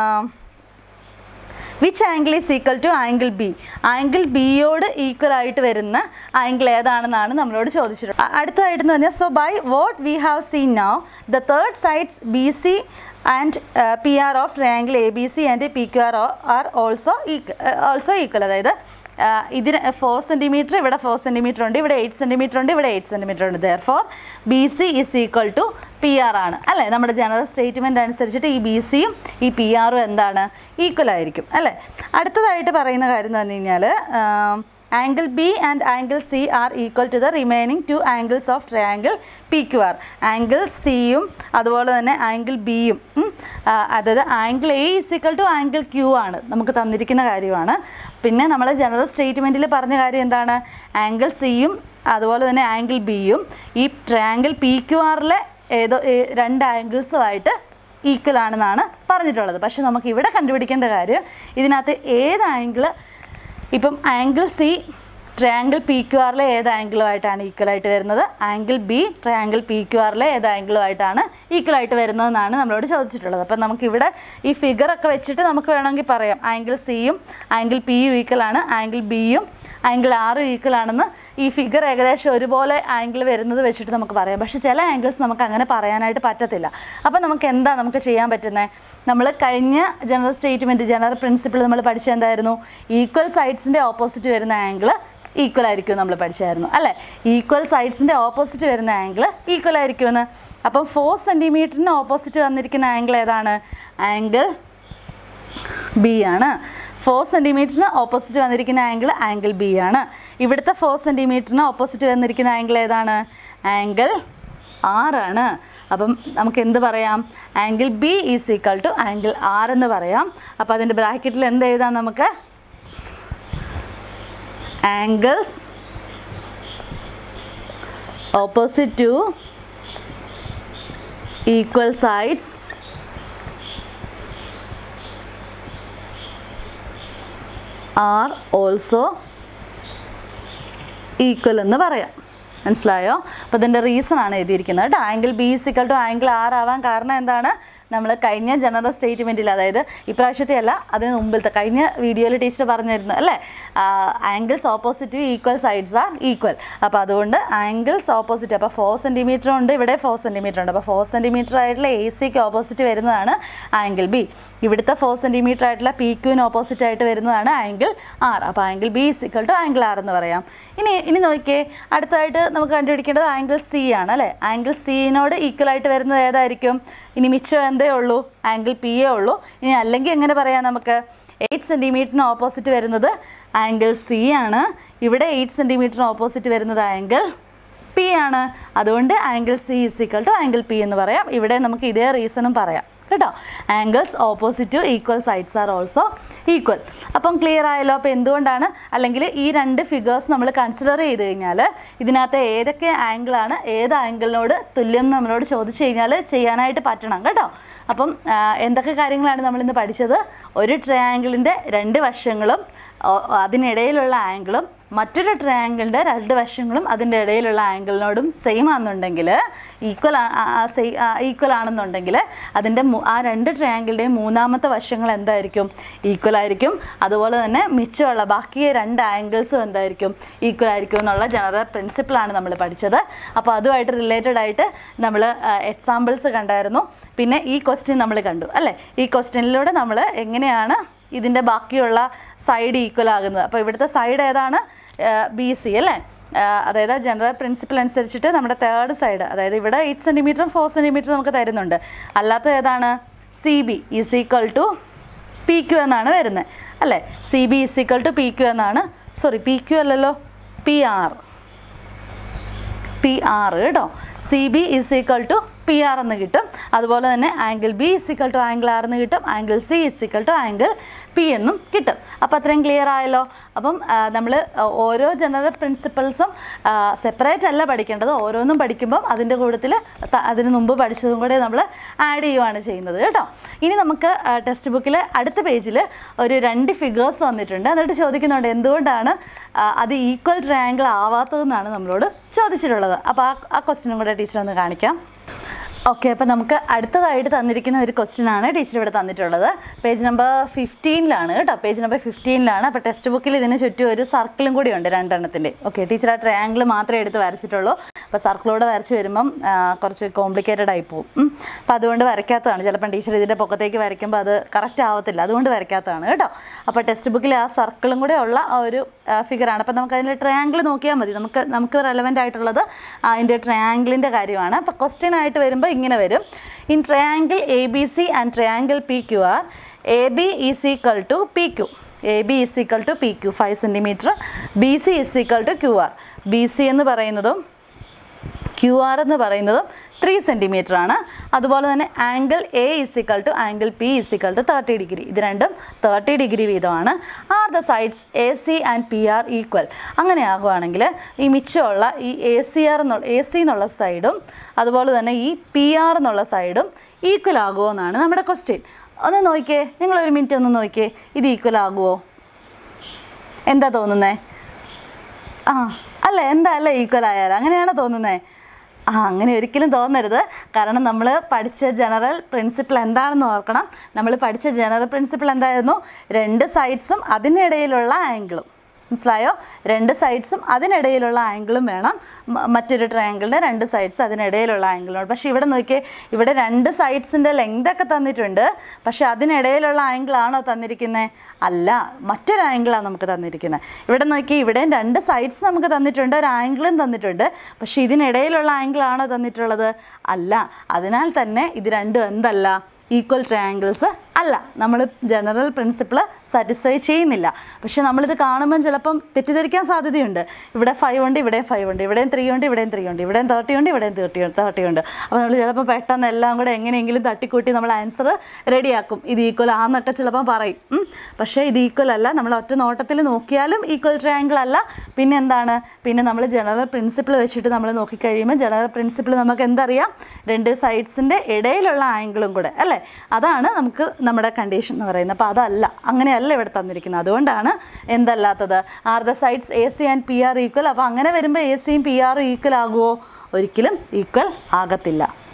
which angle is equal to angle B angle ബിയോട് ഈക്വൽ ആയിട്ട് വരുന്ന ആംഗിൾ ഏതാണെന്നാണ് നമ്മളോട് ചോദിച്ചിട്ടുള്ളത് അ- അടുത്തതായിട്ടെന്ന് പറഞ്ഞാൽ so by what we have seen now the third sides B C and P R of triangle A B C and P Q R are also also equal അതായത് ആ, ഇതിന് ഫോർ സെൻറ്റിമീറ്റർ ഇവിടെ ഫോർ സെൻറ്റിമീറ്റർ ഉണ്ട് ഇവിടെ eight centimetre ഉണ്ട് ഇവിടെ eight centimetre ഉണ്ട് there for B C is equal to P R ആണ് അല്ലേ നമ്മുടെ ജനറൽ സ്റ്റേറ്റ്മെൻറ്റ് അനുസരിച്ചിട്ട് ഈ ബി സിയും ഈ പി ആറും എന്താണ് ഈക്വൽ ആയിരിക്കും അല്ലേ അടുത്തതായിട്ട് പറയുന്ന കാര്യം എന്ന് പറഞ്ഞു കഴിഞ്ഞാൽ angle B and angle C are equal to the remaining two angles of triangle P Q R angle സിയും അതുപോലെ തന്നെ ആംഗിൾ ബിയും അതായത് angle A is equal to angle Q ആണ് നമുക്ക് തന്നിരിക്കുന്ന കാര്യമാണ് പിന്നെ നമ്മൾ ജനറൽ സ്റ്റേറ്റ്മെൻറ്റിൽ പറഞ്ഞ കാര്യം എന്താണ് ആംഗിൾ സിയും അതുപോലെ തന്നെ ആംഗിൾ ബിയും ഈ ട്രയാംഗിൾ പി ക്യു ആറിലെ ഏതോ ഏ- രണ്ട് ആംഗിൾസുമായിട്ട് ഈക്വൽ ആണെന്നാണ് പറഞ്ഞിട്ടുള്ളത് പക്ഷെ നമുക്ക് ഇവിടെ കണ്ടുപിടിക്കേണ്ട കാര്യം ഇതിനകത്ത് ഏത് ആംഗിൾ ഇപ്പം angle C triangle P Q ആറിലെ ഏത് ആംഗിളുമായിട്ടാണ് ഈക്വൽ ആയിട്ട് വരുന്നത് angle B triangle P Q ആറിലെ ഏത് ആംഗിളുമായിട്ടാണ് ഈക്വൽ ആയിട്ട് വരുന്നതെന്നാണ് നമ്മളോട് ചോദിച്ചിട്ടുള്ളത് അപ്പം നമുക്കിവിടെ ഈ ഫിഗറൊക്കെ വെച്ചിട്ട് നമുക്ക് വേണമെങ്കിൽ പറയാം ആംഗിൾ സിയും ആംഗിൾ പിയും ഈക്വൽ ആണ് ആംഗിൾ ബിയും ആംഗിൾ ആറും ഈക്വൽ ആണെന്ന് ഈ ഫിഗർ ഏകദേശം ഒരുപോലെ ആംഗിൾ വരുന്നത് വെച്ചിട്ട് നമുക്ക് പറയാം പക്ഷേ ചില ആംഗിൾസ് നമുക്ക് അങ്ങനെ പറയാനായിട്ട് പറ്റത്തില്ല അപ്പോൾ നമുക്ക് എന്താ നമുക്ക് ചെയ്യാൻ പറ്റുന്നത് നമ്മൾ കഴിഞ്ഞ ജനറൽ സ്റ്റേറ്റ്മെൻറ്റ് ജനറൽ പ്രിൻസിപ്പിൾ നമ്മൾ പഠിച്ച എന്തായിരുന്നു ഈക്വൽ സൈഡ്സിൻ്റെ ഓപ്പോസിറ്റ് വരുന്ന ആംഗിൾ ഈക്വൽ ആയിരിക്കും നമ്മൾ പഠിച്ചായിരുന്നു അല്ലേ ഈക്വൽ സൈഡ്സിൻ്റെ ഓപ്പോസിറ്റ് വരുന്ന ആംഗിൾ ഈക്വൽ ആയിരിക്കുമെന്ന് അപ്പം ഫോർ സെൻറ്റിമീറ്ററിന് ഓപ്പോസിറ്റ് വന്നിരിക്കുന്ന ആംഗിൾ ഏതാണ് ആംഗിൾ ബി ആണ് ഫോർ സെൻറ്റിമീറ്ററിന് ഓപ്പോസിറ്റ് വന്നിരിക്കുന്ന ആംഗിൾ ആംഗിൾ ബി ആണ് ഇവിടുത്തെ ഫോർ സെൻറ്റിമീറ്ററിന് ഓപ്പോസിറ്റ് വന്നിരിക്കുന്ന ആംഗിൾ ഏതാണ് ആംഗിൾ ആറാണ് അപ്പം നമുക്ക് എന്ത് പറയാം angle B is equal to angle R എന്ന് പറയാം അപ്പോൾ അതിൻ്റെ ബ്രാക്കറ്റിൽ എന്ത് എഴുതാം നമുക്ക് angles opposite to equal sides are also equal എന്ന് പറയാം മനസ്സിലായോ അപ്പോൾ ഇതിൻ്റെ റീസൺ ആണ് എഴുതിയിരിക്കുന്നത് കേട്ടോ angle B is equal to angle R ആവാൻ കാരണം എന്താണ് നമ്മൾ കഴിഞ്ഞ ജനറൽ സ്റ്റേറ്റ്മെൻറ്റിൽ അതായത് ഇപ്രാവശ്യത്തെ അല്ല അതിന് മുമ്പിലത്തെ കഴിഞ്ഞ വീഡിയോയിൽ ടീച്ചർ പറഞ്ഞിരുന്നു അല്ലേ angles opposite equal sides are equal അപ്പോൾ അതുകൊണ്ട് ആംഗിൾസ് ഓപ്പോസിറ്റ് അപ്പോൾ ഫോർ സെൻറ്റിമീറ്റർ ഉണ്ട് ഇവിടെ ഫോർ സെൻറ്റിമീറ്റർ ഉണ്ട് അപ്പോൾ ഫോർ സെൻറ്റിമീറ്റർ ആയിട്ടുള്ള എ സിക്ക് ഓപ്പോസിറ്റ് വരുന്നതാണ് ആംഗിൾ ബി ഇവിടുത്തെ ഫോർ സെൻറ്റിമീറ്റർ ആയിട്ടുള്ള പി ക്യൂവിന് ഓപ്പോസിറ്റ് ആയിട്ട് വരുന്നതാണ് ആംഗിൾ ആർ അപ്പോൾ angle B is equal to angle R എന്ന് പറയാം ഇനി ഇനി നോക്കിയേ അടുത്തായിട്ട് നമുക്ക് കണ്ടുപിടിക്കേണ്ടത് ആംഗിൾ സി ആണ് അല്ലേ ആംഗിൾ സിനോട് ഈക്വൽ ആയിട്ട് വരുന്നത് ഏതായിരിക്കും ഇനി മിച്ചം എന്തേ ഉള്ളൂ ആംഗിൾ പി എ ഉള്ളൂ ഇനി അല്ലെങ്കിൽ എങ്ങനെ പറയാം നമുക്ക് എയ്റ്റ് സെൻറ്റിമീറ്ററിന് ഓപ്പോസിറ്റ് വരുന്നത് ആംഗിൾ സി ആണ് ഇവിടെ എയ്റ്റ് സെൻറ്റിമീറ്ററിന് ഓപ്പോസിറ്റ് വരുന്നത് ആംഗിൾ പി ആണ് അതുകൊണ്ട് angle C is equal to angle P എന്ന് പറയാം ഇവിടെ നമുക്ക് ഇതേ റീസണും പറയാം കേട്ടോ angles opposite to equal sides are also equal അപ്പം ക്ലിയർ ആയല്ലോ അപ്പോൾ എന്തുകൊണ്ടാണ് അല്ലെങ്കിൽ ഈ രണ്ട് ഫിഗേഴ്സ് നമ്മൾ കൺസിഡർ ചെയ്ത് കഴിഞ്ഞാൽ ഇതിനകത്ത് ഏതൊക്കെ ആംഗിളാണ് ഏത് ആംഗിളിനോട് തുല്യം എന്ന് നമ്മളോട് ചോദിച്ചു കഴിഞ്ഞാൽ ചെയ്യാനായിട്ട് പറ്റണം കേട്ടോ അപ്പം ആ, എന്തൊക്കെ കാര്യങ്ങളാണ് നമ്മളിന്ന് പഠിച്ചത് ഒരു ട്രയാങ്കിളിൻ്റെ രണ്ട് വശങ്ങളും ഓ- അതിനിടയിലുള്ള ആംഗിളും മറ്റൊരു ട്രയാങ്കിളിൻ്റെ രണ്ട് വശങ്ങളും അതിൻ്റെ ഇടയിലുള്ള ആംഗിളിനോടും സെയിം ആണെന്നുണ്ടെങ്കിൽ ഈക്വൽ ഈക്വൽ ആണെന്നുണ്ടെങ്കിൽ അതിൻ്റെ മു- ആ രണ്ട് ട്രയാങ്കിളിൻ്റെയും മൂന്നാമത്തെ വശങ്ങൾ എന്തായിരിക്കും ഈക്വൽ ആയിരിക്കും അതുപോലെ തന്നെ മിച്ചമുള്ള ബാക്കി രണ്ട് ആംഗിൾസും എന്തായിരിക്കും ഈക്വൽ ആയിരിക്കും എന്നുള്ള ജനറൽ പ്രിൻസിപ്പിളാണ് നമ്മൾ പഠിച്ചത് അപ്പോൾ അതുമായിട്ട് റിലേറ്റഡ് ആയിട്ട് നമ്മൾ എക്സാമ്പിൾസ് കണ്ടായിരുന്നു പിന്നെ ഈ ക്വസ്റ്റ്യൻ നമ്മൾ കണ്ടു അല്ലേ ഈ ക്വസ്റ്റ്യനിലൂടെ നമ്മൾ എങ്ങനെയാണ് ഇതിൻ്റെ ബാക്കിയുള്ള സൈഡ് ഈക്വൽ ആകുന്നത് അപ്പോൾ ഇവിടുത്തെ സൈഡ് ഏതാണ് ബി സി അല്ലേ ആ, അതായത് ജനറൽ പ്രിൻസിപ്പിൾ അനുസരിച്ചിട്ട് നമ്മുടെ തേർഡ് സൈഡ് അതായത് ഇവിടെ എയ്റ്റ് സെൻറ്റിമീറ്ററും ഫോർ സെൻറ്റിമീറ്ററും നമുക്ക് തരുന്നുണ്ട് അല്ലാത്ത ഏതാണ് C B is equal to P Q എന്നാണ് വരുന്നത് അല്ലേ C B is equal to P Q എന്നാണ് സോറി പി ക്യു അല്ലല്ലോ പി ആർ പി ആർ കേട്ടോ C B is equal to P R എന്ന് കിട്ടും അതുപോലെ തന്നെ angle B is equal to angle R എന്ന് കിട്ടും angle C is equal to angle P എന്നും കിട്ടും അപ്പോൾ അത്രയും ക്ലിയർ ആയല്ലോ അപ്പം നമ്മൾ ഓരോ ജനറൽ പ്രിൻസിപ്പിൾസും സെപ്പറേറ്റ് അല്ല പഠിക്കേണ്ടത് ഓരോന്നും പഠിക്കുമ്പം അതിൻ്റെ കൂട്ടത്തിൽ അതിന് മുമ്പ് പഠിച്ചതും കൂടെ നമ്മൾ ആഡ് ചെയ്യുവാണ് ചെയ്യുന്നത് കേട്ടോ ഇനി നമുക്ക് ടെക്സ്റ്റ് ബുക്കിൽ അടുത്ത പേജിൽ ഒരു രണ്ട് ഫിഗേഴ്സ് വന്നിട്ടുണ്ട് എന്നിട്ട് ചോദിക്കുന്നുണ്ട് എന്തുകൊണ്ടാണ് ആ, അത് ഈക്വൽ ട്രയാങ്കിൾ ആവാത്തതെന്നാണ് നമ്മളോട് ചോദിച്ചിട്ടുള്ളത് അപ്പോൾ ആ ആ ക്വസ്റ്റ്യനും കൂടെ ടീച്ചർ ഒന്ന് കാണിക്കാം ഓക്കെ അപ്പോൾ നമുക്ക് അടുത്തതായിട്ട് തന്നിരിക്കുന്ന ഒരു ക്വസ്റ്റ്യൻ ആണ് ടീച്ചർ ഇവിടെ തന്നിട്ടുള്ളത് പേജ് നമ്പർ ഫിഫ്റ്റീനിലാണ് കേട്ടോ പേജ് നമ്പർ ഫിഫ്റ്റീനിലാണ് അപ്പോൾ ടെക്സ്റ്റ് ബുക്കിൽ ഇതിന് ചുറ്റും ഒരു സർക്കിളും കൂടി ഉണ്ട് രണ്ടെണ്ണത്തിൻ്റെ ഓക്കെ ടീച്ചർ ആ ട്രയാങ്കിൾ മാത്രമേ എടുത്ത് വരച്ചിട്ടുള്ളൂ അപ്പോൾ സർക്കിളോടെ വരച്ച് വരുമ്പം ആ, കുറച്ച് കോംപ്ലിക്കേറ്റഡ് ആയി പോകും ഉം. അപ്പോൾ അതുകൊണ്ട് വരയ്ക്കാത്തതാണ് ചിലപ്പം ടീച്ചർ ഇതിൻ്റെ പൊക്കത്തേക്ക് വരയ്ക്കുമ്പോൾ അത് കറക്റ്റ് ആവത്തില്ല അതുകൊണ്ട് വരയ്ക്കാത്തതാണ് കേട്ടോ അപ്പോൾ ടെക്സ്റ്റ് ബുക്കിൽ ആ സർക്കിളും കൂടെ ഉള്ള ആ ഒരു ഫിഗറാണ് അപ്പോൾ നമുക്ക് അതിൻ്റെ ട്രയാങ്കിൾ നോക്കിയാൽ മതി നമുക്ക് നമുക്ക് റെലവൻ്റ് ആയിട്ടുള്ളത് അതിൻ്റെ ട്രയാങ്കിളിൻ്റെ കാര്യമാണ് അപ്പോൾ ക്വസ്റ്റ്യൻ ആയിട്ട് വരുമ്പോൾ ഇങ്ങനെ വരും in triangle A B C and triangle P Q R A B is equal to P Q A B is equal to P Q five centimetre B C is equal to Q R B C എന്ന് പറയുന്നതും Q R എന്ന് പറയുന്നതും three centimetre ആണ് അതുപോലെ തന്നെ angle A is equal to angle P is equal to thirty degree ഇത് രണ്ടും thirty degree വീതമാണ് are the sides A C and P R equal അങ്ങനെ ആകുവാണെങ്കിൽ ഈ മിച്ചമുള്ള ഈ എ സി ആർ എന്നുള്ള എ സി എന്നുള്ള സൈഡും അതുപോലെ തന്നെ ഈ പി ആർ എന്നുള്ള സൈഡും ഈക്വൽ ആകുമോ എന്നാണ് നമ്മുടെ ക്വസ്റ്റ്യൻ ഒന്ന് നോക്കിയേ നിങ്ങൾ ഒരു മിനിറ്റ് ഒന്ന് നോക്കിയേ ഇത് ഈക്വൽ ആകുമോ എന്താ തോന്നുന്നേ ആ അല്ല എന്താ അല്ല ഈക്വൽ ആയാൽ അങ്ങനെയാണോ തോന്നുന്നത് ആ അങ്ങനെ ഒരിക്കലും തോന്നരുത് കാരണം നമ്മൾ പഠിച്ച ജനറൽ പ്രിൻസിപ്പിൾ എന്താണെന്ന് ഓർക്കണം നമ്മൾ പഠിച്ച ജനറൽ പ്രിൻസിപ്പിൾ എന്തായിരുന്നു രണ്ട് സൈഡ്സും അതിനിടയിലുള്ള ആംഗിളും മനസ്സിലായോ രണ്ട് സൈഡ്സും അതിനിടയിലുള്ള ആംഗിളും വേണം മ- മറ്റൊരു ട്രയാങ്കിളിൻ്റെ രണ്ട് സൈഡ്സ് അതിനിടയിലുള്ള ആംഗിളിനോട് പക്ഷേ ഇവിടെ നോക്കിയേ ഇവിടെ രണ്ട് സൈഡ്സിൻ്റെ ലെങ്ത് ഒക്കെ തന്നിട്ടുണ്ട് പക്ഷേ അതിനിടയിലുള്ള ആംഗിളാണോ തന്നിരിക്കുന്നത് അല്ല മറ്റൊരു ആംഗിളാണ് നമുക്ക് തന്നിരിക്കുന്നത് ഇവിടെ നോക്കി ഇവിടെയും രണ്ട് സൈഡ്സ് നമുക്ക് തന്നിട്ടുണ്ട് ഒരു ആംഗിളും തന്നിട്ടുണ്ട് പക്ഷേ ഇതിനിടയിലുള്ള ആംഗിളാണോ തന്നിട്ടുള്ളത് അല്ല അതിനാൽ തന്നെ ഇത് രണ്ടും എന്തല്ല ഈക്വൽ ട്രയാങ്കിൾസ് അല്ല നമ്മൾ ജനറൽ പ്രിൻസിപ്പിൾ സാറ്റിസ്ഫൈ ചെയ്യുന്നില്ല പക്ഷെ നമ്മളിത് കാണുമ്പം ചിലപ്പം തെറ്റിദ്ധരിക്കാൻ സാധ്യതയുണ്ട് ഇവിടെ ഫൈവ് ഉണ്ട് ഇവിടെയും ഫൈവ് ഉണ്ട് ഇവിടെയും ത്രീ ഉണ്ട് ഇവിടെയും ത്രീ ഉണ്ട് ഇവിടെയും തേർട്ടി ഉണ്ട് ഇവിടെയും തേർട്ടി തേർട്ടി ഉണ്ട് അപ്പോൾ നമ്മൾ ചിലപ്പോൾ പെട്ടെന്ന് എല്ലാം കൂടെ എങ്ങനെയെങ്കിലും തട്ടിക്കൂട്ടി നമ്മൾ ആൻസർ റെഡിയാക്കും ഇത് ഈക്വൽ ആന്നൊക്കെ ചിലപ്പം പറയും ഉം. പക്ഷേ ഇത് ഈക്വൽ അല്ല നമ്മൾ ഒറ്റ നോട്ടത്തിൽ നോക്കിയാലും ഈക്വൽ ട്രയാങ്കിൾ അല്ല പിന്നെ എന്താണ് പിന്നെ നമ്മൾ ജനറൽ പ്രിൻസിപ്പിൾ വെച്ചിട്ട് നമ്മൾ നോക്കിക്കഴിയുമ്പോൾ ജനറൽ പ്രിൻസിപ്പിൾ നമുക്ക് എന്തറിയാം രണ്ട് സൈഡ്സിൻ്റെ ഇടയിലുള്ള ആംഗിളും കൂടെ അല്ലേ അതാണ് നമുക്ക് നമ്മുടെ കണ്ടീഷൻ എന്ന് പറയുന്നത് അപ്പോൾ അതല്ല അങ്ങനെയല്ല ഇവിടെ തന്നിരിക്കുന്നത് അതുകൊണ്ടാണ് എന്തല്ലാത്തത് are the sides A C and P R equal അപ്പോൾ അങ്ങനെ വരുമ്പോൾ എ സിയും പി ആറും ഈക്വൽ ആകുമോ ഒരിക്കലും ഈക്വൽ ആകത്തില്ല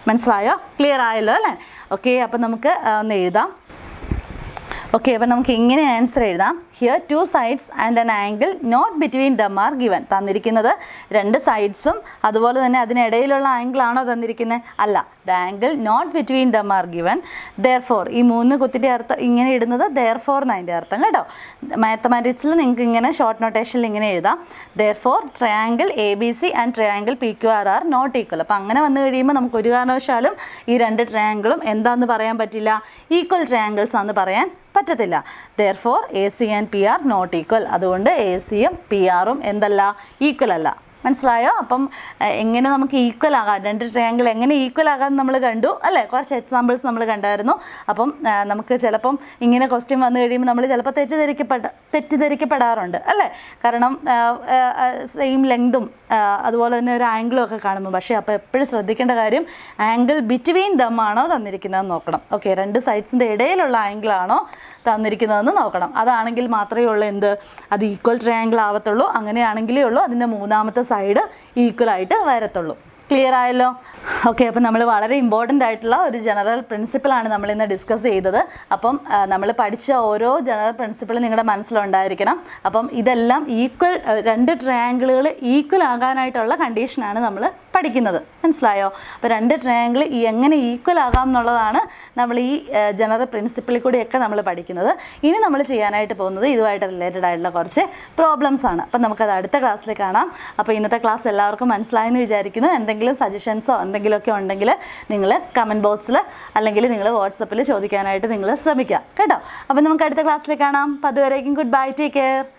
മനസ്സിലായോ ക്ലിയർ ആയല്ലോ അല്ലേ ഓക്കെ അപ്പം നമുക്ക് ആ, ഒന്ന് എഴുതാം ഓക്കെ അപ്പം നമുക്ക് ഇങ്ങനെ ആൻസർ എഴുതാം here two sides and an angle not between them are given തന്നിരിക്കുന്നത് രണ്ട് സൈഡ്സും അതുപോലെ തന്നെ അതിനിടയിലുള്ള ആംഗിൾ ആണോ തന്നിരിക്കുന്നത് അല്ല the angle not between them are given therefore ഈ മൂന്ന് കുത്തിൻ്റെ അർത്ഥം ഇങ്ങനെ ഇടുന്നത് ദെയർ ഫോർ എന്നതിൻ്റെ അർത്ഥം കേട്ടോ മാത്തമാറ്റിക്സിൽ നിങ്ങൾക്ക് ഇങ്ങനെ ഷോർട്ട് നൊട്ടേഷനിൽ ഇങ്ങനെ എഴുതാം therefore triangle A B C and triangle P Q R are not equal അപ്പോൾ അങ്ങനെ വന്നു കഴിയുമ്പോൾ നമുക്ക് ഒരു കാരണവശാലും ഈ രണ്ട് ട്രയാങ്കിളും എന്താണെന്ന് പറയാൻ പറ്റില്ല ഈക്വൽ ട്രയാങ്കിൾസ് ആണെന്ന് പറയാൻ പറ്റത്തില്ല therefore A C and P R not equal അതുകൊണ്ട് എ സിയും പി ആറും എന്തല്ല ഈക്വൽ അല്ല മനസ്സിലായോ അപ്പം എഹ്, എങ്ങനെ നമുക്ക് ഈക്വൽ ആകാം രണ്ട് ട്രയാങ്കിൾ എങ്ങനെ ഈക്വൽ ആകാൻ നമ്മൾ കണ്ടു അല്ലേ കുറച്ച് എക്സാമ്പിൾസ് നമ്മൾ കണ്ടായിരുന്നു അപ്പം ആ, നമുക്ക് ചിലപ്പം ഇങ്ങനെ ക്വസ്റ്റ്യൻ വന്നു കഴിയുമ്പോൾ നമ്മൾ ചിലപ്പോൾ തെറ്റിദ്ധരിക്കപ്പെട്ട തെറ്റിദ്ധരിക്കപ്പെടാറുണ്ട് അല്ലേ കാരണം സെയിം ലെങ്തും അതുപോലെ തന്നെ ഒരു ആംഗിളും ഒക്കെ കാണുമ്പോൾ പക്ഷേ അപ്പോൾ എപ്പോഴും ശ്രദ്ധിക്കേണ്ട കാര്യം ആംഗിൾ ബിറ്റ്വീൻ ദം ആണോ തന്നിരിക്കുന്നതെന്ന് നോക്കണം ഓക്കെ രണ്ട് സൈഡ്സിൻ്റെ ഇടയിലുള്ള ആംഗിൾ ആണോ തന്നിരിക്കുന്നതെന്ന് നോക്കണം അതാണെങ്കിൽ മാത്രമേ ഉള്ളൂ എന്ത് അത് ഈക്വൽ ട്രയാങ്കിൾ ആവത്തുള്ളൂ അങ്ങനെയാണെങ്കിലേ ഉള്ളൂ അതിൻ്റെ മൂന്നാമത്തെ സൈഡ് ഈക്വൽ ആയിട്ട് വരത്തുള്ളൂ ക്ലിയർ ആയല്ലോ ഓക്കെ അപ്പം നമ്മൾ വളരെ ഇമ്പോർട്ടൻ്റ് ആയിട്ടുള്ള ഒരു ജനറൽ പ്രിൻസിപ്പിളാണ് നമ്മൾ ഇന്ന് ഡിസ്കസ് ചെയ്തത് അപ്പം നമ്മൾ പഠിച്ച ഓരോ ജനറൽ പ്രിൻസിപ്പിളും നിങ്ങളുടെ മനസ്സിലുണ്ടായിരിക്കണം അപ്പം ഇതെല്ലാം ഈക്വൽ രണ്ട് ട്രയാങ്കിളുകൾ ഈക്വൽ ആകാനായിട്ടുള്ള കണ്ടീഷനാണ് നമ്മൾ പഠിക്കുന്നത് മനസ്സിലായോ അപ്പോൾ രണ്ട് ട്രയാങ്കിൾ എങ്ങനെ ഈക്വൽ ആകാം എന്നുള്ളതാണ് നമ്മൾ ഈ ജനറൽ പ്രിൻസിപ്പിളിൽ കൂടിയൊക്കെ നമ്മൾ പഠിക്കുന്നത് ഇനി നമ്മൾ ചെയ്യാനായിട്ട് പോകുന്നത് ഇതുമായിട്ട് റിലേറ്റഡ് ആയിട്ടുള്ള കുറച്ച് പ്രോബ്ലംസ് ആണ് അപ്പം നമുക്കത് അടുത്ത ക്ലാസ്സിൽ കാണാം അപ്പോൾ ഇന്നത്തെ ക്ലാസ് എല്ലാവർക്കും മനസ്സിലായെന്ന് വിചാരിക്കുന്നു എന്തെങ്കിലും സജഷൻസോ എന്തെങ്കിലുമൊക്കെ ഉണ്ടെങ്കിൽ നിങ്ങൾ കമൻറ്റ് ബോക്സിൽ അല്ലെങ്കിൽ നിങ്ങൾ വാട്സപ്പിൽ ചോദിക്കാനായിട്ട് നിങ്ങൾ ശ്രമിക്കുക കേട്ടോ അപ്പോൾ നമുക്ക് അടുത്ത ക്ലാസ്സിൽ കാണാം അപ്പോൾ അതുവരേക്കും ഗുഡ് ബൈ ടേക്ക് കെയർ